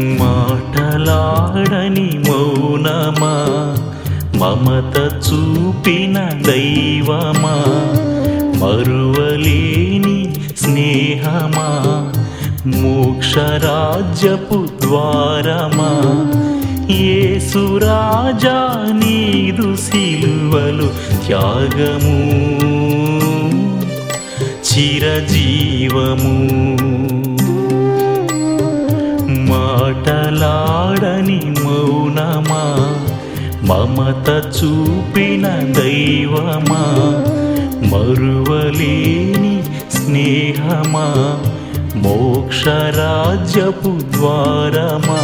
మాటలాడని మౌనమా మమత చూపిన దైవమా మరువలేని స్నేహమా మోక్షరాజ్యపు ద్వారమా ఏసురాజా నీదు సిలువలు త్యాగము చిరజీవము మాటలాడని మౌనమా మమత చూపిన దైవమా మరువలేని స్నేహమా మోక్షరాజ్యపు ద్వారమా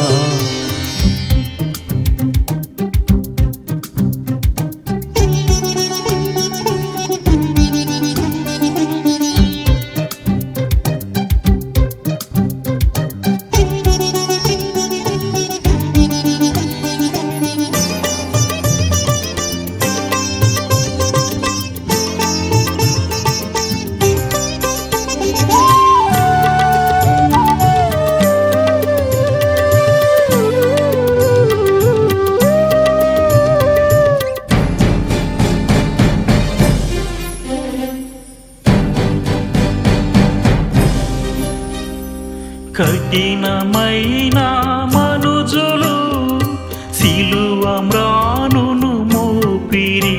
కఠినమైన మనుజులు సిలువ మ్రానును మోపిరి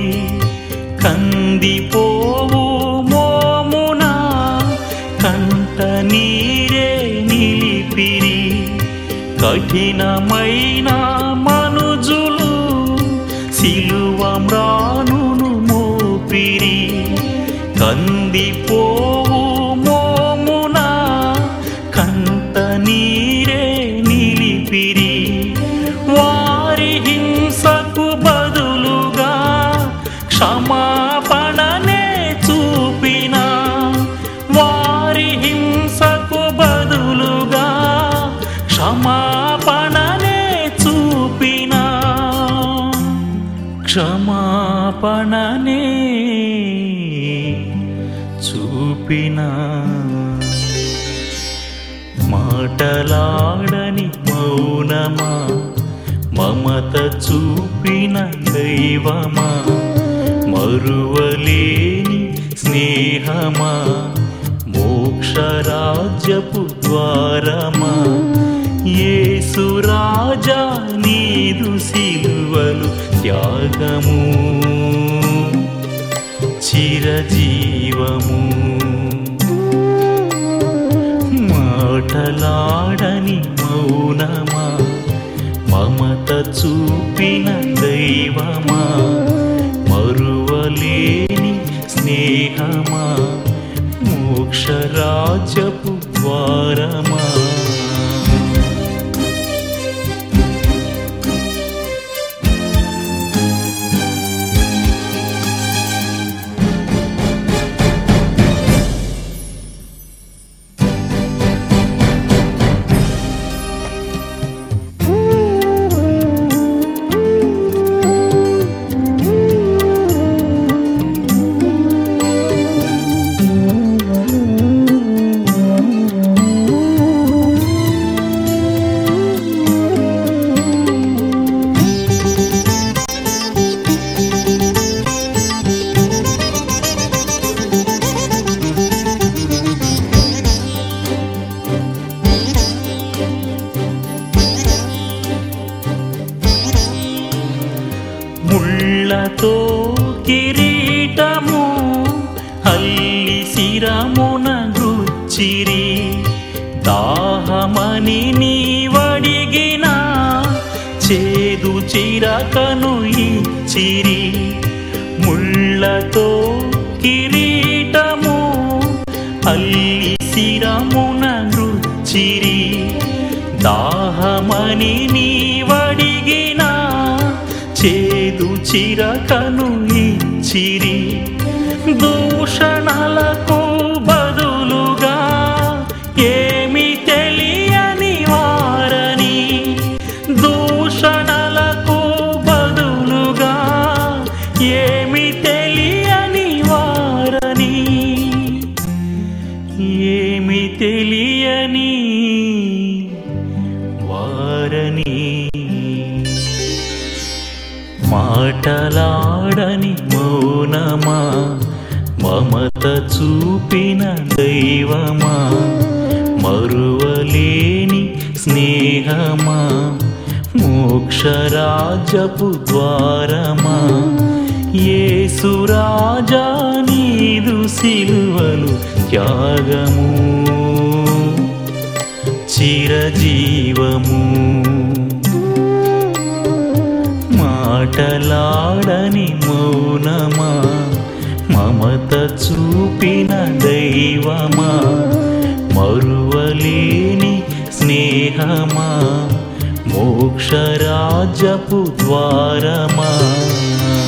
కందిపోవు మోమున కంట నీరే నిలిపిరి కఠినమైన మనుజులు సిలువ మ్రానును మోపిరి కందిపోవు మోమున కంట నీరే నిలిపిరి వారి హింసకు బదులుగా క్షమాపణనే చూపిన వారి హింసకు బదులుగా క్షమాపణనే చూపిన క్షమాపణనే చూపిన మాటలాడని మౌనమా మమత చూపిన దైవమా మరువలేని స్నేహమా మోక్షరాజ్యపు ద్వారమా ఏసురాజా నీదు సిలువలు త్యాగము చిరజీవము మాటలాడని మౌనమా మమత చూపిన దైవమా మరువలేని స్నేహమా మోక్షరాజ్యపు ద్వారమా ముళ్ళతో కిరీటము అల్లి శిరమున గుచ్చిరి దాహమని నీవడిగిన చేదు చిరకను ఇచ్చిరి ముళ్ళతో కిరీటము అల్లి శిరమున గుచ్చిరి దాహమని నీవడిగిన చేదు చిరకను ఇచ్చిరి దూషణలకు బదులుగా ఏమి తెలియని వారని దూషణలకు బదులుగా ఏమి తెలియని వారని ఏమి తెలియని వారని ద్వారమని మాటలాడని మౌనమా మమత చూపిన దైవమా మరువలేని స్నేహమా మోక్షరాజపు ద్వారమా ఏసురాజా నీదు సిలువలు త్యాగము చిరజీవము మాటలాడని మౌనమా మమత చూపిన దైవమా మరువలేని స్నేహమా మోక్షరాజపు ద్వారమా